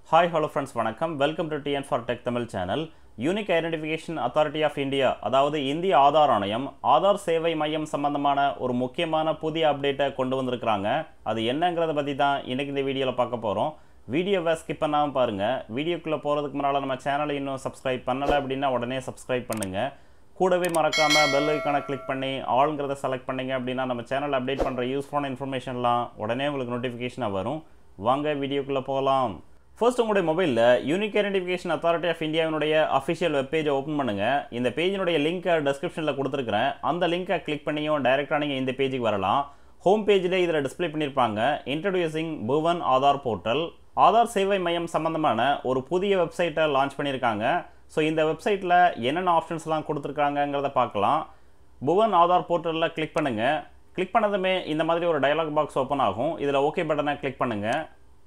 hi hello friends வணக்கம் welcome to TN for tech Tamil channel unique identification authority of India அதாவது இந்திய ஆதார் ஆணையம் ஆதார் சேவை மையம் சம்பந்தமான ஒரு முக்கியமான புதிய அப்டேட்டை கொண்டு வந்திருக்கிறாங்க அது என்னங்கிறத பற்றி தான் இன்றைக்கி இந்த வீடியோவில் பார்க்க போகிறோம் வீடியோவை ஸ்கிப் பண்ணாமல் பாருங்கள் வீடியோக்குள்ளே போகிறதுக்கு முன்னால் நம்ம சேனலை இன்னும் சப்ஸ்கிரைப் பண்ணலை அப்படின்னா உடனே சப்ஸ்கிரைப் பண்ணுங்கள் கூடவே மறக்காமல் பெல் ஐக்கானை கிளிக் பண்ணி ஆளுங்கிறத செலக்ட் பண்ணீங்க அப்படின்னா நம்ம சேனல் அப்டேட் பண்ணுற யூஸ்ஃபுல்லான இன்ஃபர்மேஷன்லாம் உடனே உங்களுக்கு நோட்டிஃபிகேஷனாக வரும் வாங்க வீடியோக்குள்ளே போகலாம் ஃபர்ஸ்ட் உங்களுடைய மொபைலில் யூனிக் ஐடென்டிஃபிகேஷன் அத்தாரிட்டி ஆஃப் இந்தியாவினுடைய அஃபிஷியல் வெப்பேஜை ஓப்பன் பண்ணுங்கள் இந்த பேஜினுடைய லிங்க்கை டெஸ்கிரிப்ஷனில் கொடுத்துருக்கிறேன் அந்த லிங்க்கை கிளிக் பண்ணியும் டைரெக்டாக நீங்கள் இந்த பேஜுக்கு வரலாம் ஹோம் பேஜில் இதில் டிஸ்ப்ளே பண்ணியிருப்பாங்க இன்ட்ரடியூசிங் புவன் ஆதார் போர்ட்டல் ஆதார் சேவை மையம் சம்பந்தமான ஒரு புதிய வெப்சைட்டை லான்ச் பண்ணியிருக்காங்க ஸோ இந்த வெப்சைட்டில் என்னென்ன ஆப்ஷன்ஸ்லாம் கொடுத்துருக்காங்கங்கிறத பார்க்கலாம் புவன் ஆதார் போர்ட்டலில் கிளிக் பண்ணுங்கள் கிளிக் பண்ணதுமே இந்த மாதிரி ஒரு டயலாக் பாக்ஸ் ஓப்பன் ஆகும் இதில் ஓகே பட்டனை கிளிக் பண்ணுங்கள்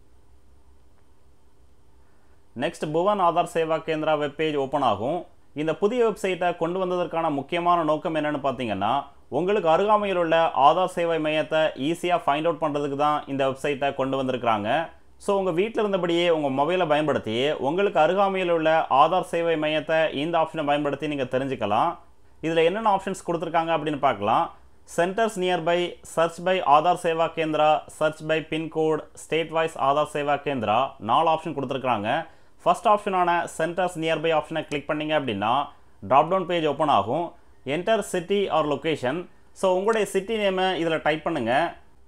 next Bhuvan Aadhaar Seva Kendra webpage open ஆகும் இந்த புதிய வெப்சைட்டை கொண்டு வந்ததற்கான முக்கியமான நோக்கம் என்னென்னு பார்த்தீங்கன்னா உங்களுக்கு அருகாமையில் உள்ள ஆதார் சேவை மையத்தை ஈஸியாக ஃபைண்ட் அவுட் பண்ணுறதுக்கு தான் இந்த வெப்சைட்டை கொண்டு வந்திருக்கிறாங்க ஸோ உங்கள் வீட்டில் இருந்தபடியே உங்கள் மொபைலை பயன்படுத்தி உங்களுக்கு அருகாமையில் உள்ள ஆதார் சேவை மையத்தை இந்த ஆப்ஷனை பயன்படுத்தி நீங்கள் தெரிஞ்சுக்கலாம் இதில் என்னென்ன ஆப்ஷன்ஸ் கொடுத்துருக்காங்க அப்படின்னு பார்க்கலாம் centres nearby search by Aadhaar Seva Kendra search by pincode state wise Aadhaar Seva Kendra நாலு ஆப்ஷன் கொடுத்துருக்காங்க ஃபர்ஸ்ட் ஆப்ஷனான சென்டர்ஸ் நியர்பை ஆப்ஷனை கிளிக் பண்ணீங்க அப்படின்னா ட்ராப் டவுன் பேஜ் ஓப்பன் ஆகும் enter city or location so உங்களுடைய சிட்டி நேமை இதில் டைப் பண்ணுங்கள்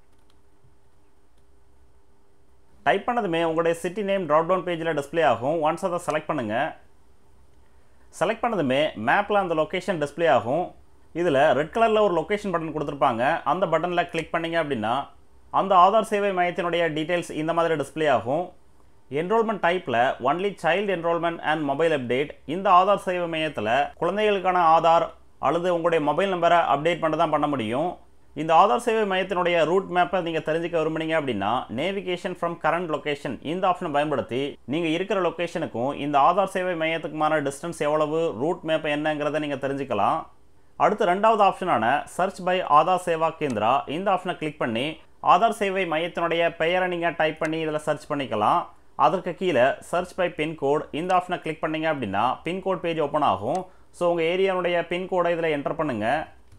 டைப் பண்ணதுமே உங்களுடைய சிட்டி நேம் ட்ராப் டவுன் பேஜில் டிஸ்ப்ளே ஆகும் ஒன்ஸ் அதை செலக்ட் பண்ணுங்கள் செலக்ட் பண்ணதுமே மேப்பில் அந்த லொக்கேஷன் டிஸ்ப்ளே ஆகும் இதில் ரெட் கலரில் ஒரு லொக்கேஷன் பட்டன் கொடுத்துருப்பாங்க அந்த பட்டனில் கிளிக் பண்ணீங்க அப்படின்னா அந்த ஆதார் சேவை மையத்தினுடைய டீட்டெயில்ஸ் இந்த மாதிரி டிஸ்ப்ளே ஆகும் என்ரோல்மெண்ட் டைப்பில் only child enrolment and mobile update இந்த ஆதார் சேவை மையத்தில் குழந்தைகளுக்கான ஆதார் அல்லது உங்களுடைய மொபைல் நம்பரை அப்டேட் பண்ண தான் பண்ண முடியும் இந்த ஆதார் சேவை மையத்தினுடைய ரூட் மேப்பை நீங்கள் தெரிஞ்சுக்க விரும்புனீங்க அப்படின்னா நேவிகேஷன் ஃப்ரம் கரண்ட் லொக்கேஷன் இந்த ஆப்ஷனை பயன்படுத்தி நீங்கள் இருக்கிற லொக்கேஷனுக்கும் இந்த ஆதார் சேவை மையத்துக்குமான டிஸ்டன்ஸ் எவ்வளவு ரூட் மேப் என்னங்கிறத நீங்கள் தெரிஞ்சுக்கலாம் அடுத்து ரெண்டாவது ஆப்ஷனான சர்ச் பை ஆதார் சேவா கேந்திரா இந்த ஆப்ஷனை கிளிக் பண்ணி ஆதார் சேவை மையத்தினுடைய பெயரை நீங்கள் டைப் பண்ணி இதில் சர்ச் பண்ணிக்கலாம் அதற்கு கீழே சர்ச் பை பின்கோட் இந்த ஆப்ஷனை கிளிக் பண்ணீங்க அப்படின்னா பின்கோட் பேஜ் ஓப்பன் ஆகும் ஸோ உங்கள் ஏரியாவுடைய பின்கோடை இதில் என்டர் பண்ணுங்கள்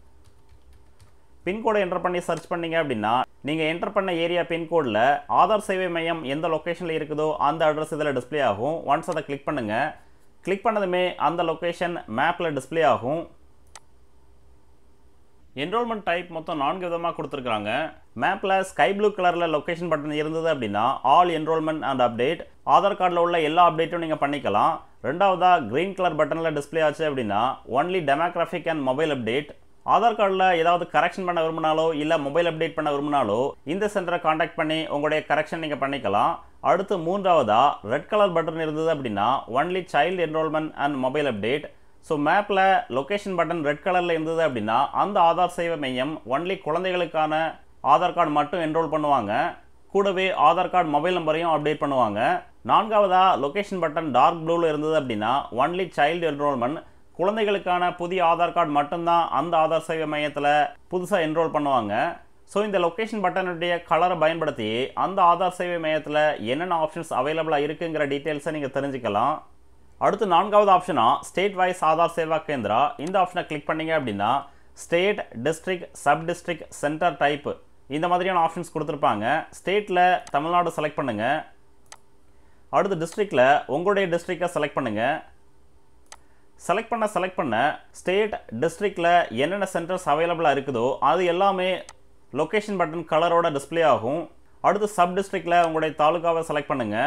பின்கோடை என்டர் பண்ணி சர்ச் பண்ணீங்க அப்படின்னா நீங்கள் என்டர் பண்ண ஏரியா பின்கோடில் ஆதார் சேவை மையம் எந்த லொக்கேஷனில் இருக்குதோ அந்த அட்ரஸ் இதில் டிஸ்ப்ளே ஆகும் ஒன்ஸ் அதை கிளிக் பண்ணுங்கள் கிளிக் பண்ணதுமே அந்த லொக்கேஷன் மேப்பில் டிஸ்ப்ளே ஆகும் என்ரோல்மெண்ட் டைப் மொத்தம் நான்கு விதமாக கொடுத்துருக்காங்க மேப்பில் ஸ்கை ப்ளூ கலரில் லொக்கேஷன் பட்டன் இருந்தது அப்படின்னா all enrolment and update Aadhaar கார்டில் உள்ள எல்லா அப்டேட்டும் நீங்கள் பண்ணிக்கலாம் ரெண்டாவதாக க்ரீன் கலர் பட்டனில் டிஸ்ப்ளே ஆச்சு அப்படின்னா only demographic and mobile update Aadhaar கார்டில் ஏதாவது கரெக்ஷன் பண்ண விரும்பினாலோ இல்லை மொபைல் அப்டேட் பண்ண விரும்பினாலோ இந்த சென்டரை காண்டாக்ட் பண்ணி உங்களுடைய கரெக்ஷன் நீங்கள் பண்ணிக்கலாம் அடுத்து மூன்றாவதாக ரெட் கலர் பட்டன் இருந்தது அப்படின்னா only child enrolment and mobile update so மேப்பில் லொக்கேஷன் பட்டன் ரெட் கலரில் இருந்தது அப்படின்னா அந்த ஆதார் சேவை மையம் ஒன்லி குழந்தைகளுக்கான ஆதார் கார்டு மட்டும் என்ரோல் பண்ணுவாங்க கூடவே ஆதார் கார்டு மொபைல் நம்பரையும் அப்டேட் பண்ணுவாங்க நான்காவதாக லொக்கேஷன் பட்டன் டார்க் ப்ளூவில் இருந்தது அப்படின்னா ஒன்லி சைல்டு என்ரோல்மெண்ட் குழந்தைகளுக்கான புதிய ஆதார் கார்டு மட்டும்தான் அந்த ஆதார் சேவை மையத்தில் புதுசாக என்ரோல் பண்ணுவாங்க ஸோ இந்த லொக்கேஷன் பட்டனுடைய கலரை பயன்படுத்தி அந்த ஆதார் சேவை மையத்தில் என்னென்ன ஆப்ஷன்ஸ் அவைலபிளாக இருக்குங்கிற டீட்டெயில்ஸை நீங்கள் தெரிஞ்சுக்கலாம் அடுத்து நான்காவது ஆப்ஷனா ஸ்டேட் வைஸ் ஆதார் சேவா கேந்திரா இந்த ஆப்ஷனை கிளிக் பண்ணீங்க அப்படின்னா state district sub district centre type இந்த மாதிரியான ஆப்ஷன்ஸ் கொடுத்துருப்பாங்க ஸ்டேட்டில் தமிழ்நாடு செலக்ட் பண்ணுங்கள் அடுத்து டிஸ்ட்ரிக்டில் உங்களுடைய டிஸ்ட்ரிக்டை செலக்ட் பண்ணுங்கள் செலக்ட் பண்ண செலக்ட் பண்ண ஸ்டேட் டிஸ்ட்ரிக்டில் என்னென்ன சென்டர்ஸ் அவைலபிளாக இருக்குதோ அது எல்லாமே லொக்கேஷன் பட்டன் கலரோட டிஸ்பிளே ஆகும் அடுத்து சப் டிஸ்ட்ரிக்டில் உங்களுடைய தாலுகாவை செலக்ட் பண்ணுங்கள்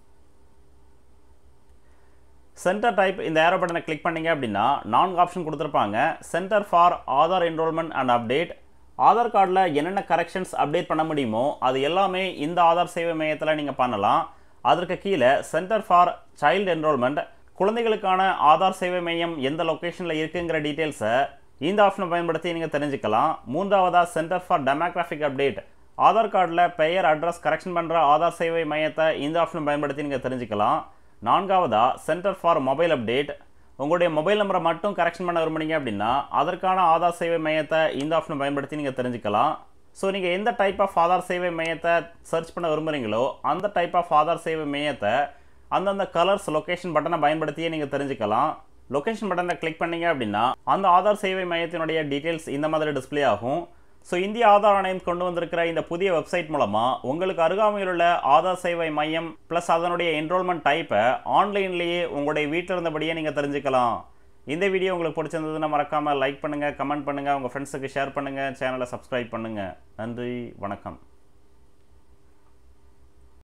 சென்டர் டைப் இந்த ஏரோ பட்டனை கிளிக் பண்ணீங்க அப்படின்னா நான்கு ஆப்ஷன் கொடுத்துருப்பாங்க centre for Aadhaar enrolment and update Aadhaar கார்டில் என்னென்ன கரெக்ஷன்ஸ் அப்டேட் பண்ண முடியுமோ அது எல்லாமே இந்த ஆதார் சேவை மையத்தில் நீங்கள் பண்ணலாம் அதற்கு கீழே சென்டர் ஃபார் சைல்டு என்ரோல்மெண்ட் குழந்தைகளுக்கான ஆதார் சேவை மையம் எந்த லொக்கேஷனில் இருக்குங்கிற டீட்டெயில்ஸை இந்த ஆப்ஷனை பயன்படுத்தி நீங்கள் தெரிஞ்சுக்கலாம் மூன்றாவதாக centre for demographic update Aadhaar கார்டில் பெயர் அட்ரஸ் கரெக்ஷன் பண்ணுற ஆதார் சேவை மையத்தை இந்த ஆப்ஷனை பயன்படுத்தி நீங்கள் தெரிஞ்சுக்கலாம் நான்காவதா சென்டர் ஃபார் மொபைல் அப்டேட் உங்களுடைய மொபைல் நம்பரை மட்டும் கரெக்ஷன் பண்ண விரும்புனீங்க அப்படின்னா அதற்கான ஆதார் சேவை மையத்தை இந்த ஆப்ஷனை பயன்படுத்தி நீங்கள் தெரிஞ்சுக்கலாம் ஸோ நீங்கள் எந்த டைப் ஆஃப் ஆதார் சேவை மையத்தை சர்ச் பண்ண விரும்புகிறீங்களோ அந்த டைப் ஆஃப் ஆதார் சேவை மையத்தை அந்தந்த கலர்ஸ் லொக்கேஷன் பட்டனை பயன்படுத்தியே நீங்கள் தெரிஞ்சுக்கலாம் லொக்கேஷன் பட்டனை கிளிக் பண்ணீங்க அப்படின்னா அந்த ஆதார் சேவை மையத்தினுடைய டீட்டெயில்ஸ் இந்த மாதிரி டிஸ்ப்ளே ஆகும் ஸோ இந்திய ஆதார் ஆணையம் கொண்டு வந்திருக்கிற இந்த புதிய வெப்சைட் மூலமாக உங்களுக்கு அருகாமையில் உள்ள ஆதார் சேவை மையம் ப்ளஸ் அதனுடைய என்ரோல்மெண்ட் டைப்பை ஆன்லைன்லேயே உங்களுடைய வீட்டில் இருந்தபடியே நீங்கள் தெரிஞ்சுக்கலாம் இந்த வீடியோ உங்களுக்கு பிடிச்சிருந்ததுன்னா மறக்காமல் லைக் பண்ணுங்கள் கமெண்ட் பண்ணுங்கள் உங்கள் ஃப்ரெண்ட்ஸுக்கு ஷேர் பண்ணுங்கள் சேனலை சப்ஸ்கிரைப் பண்ணுங்கள் நன்றி வணக்கம்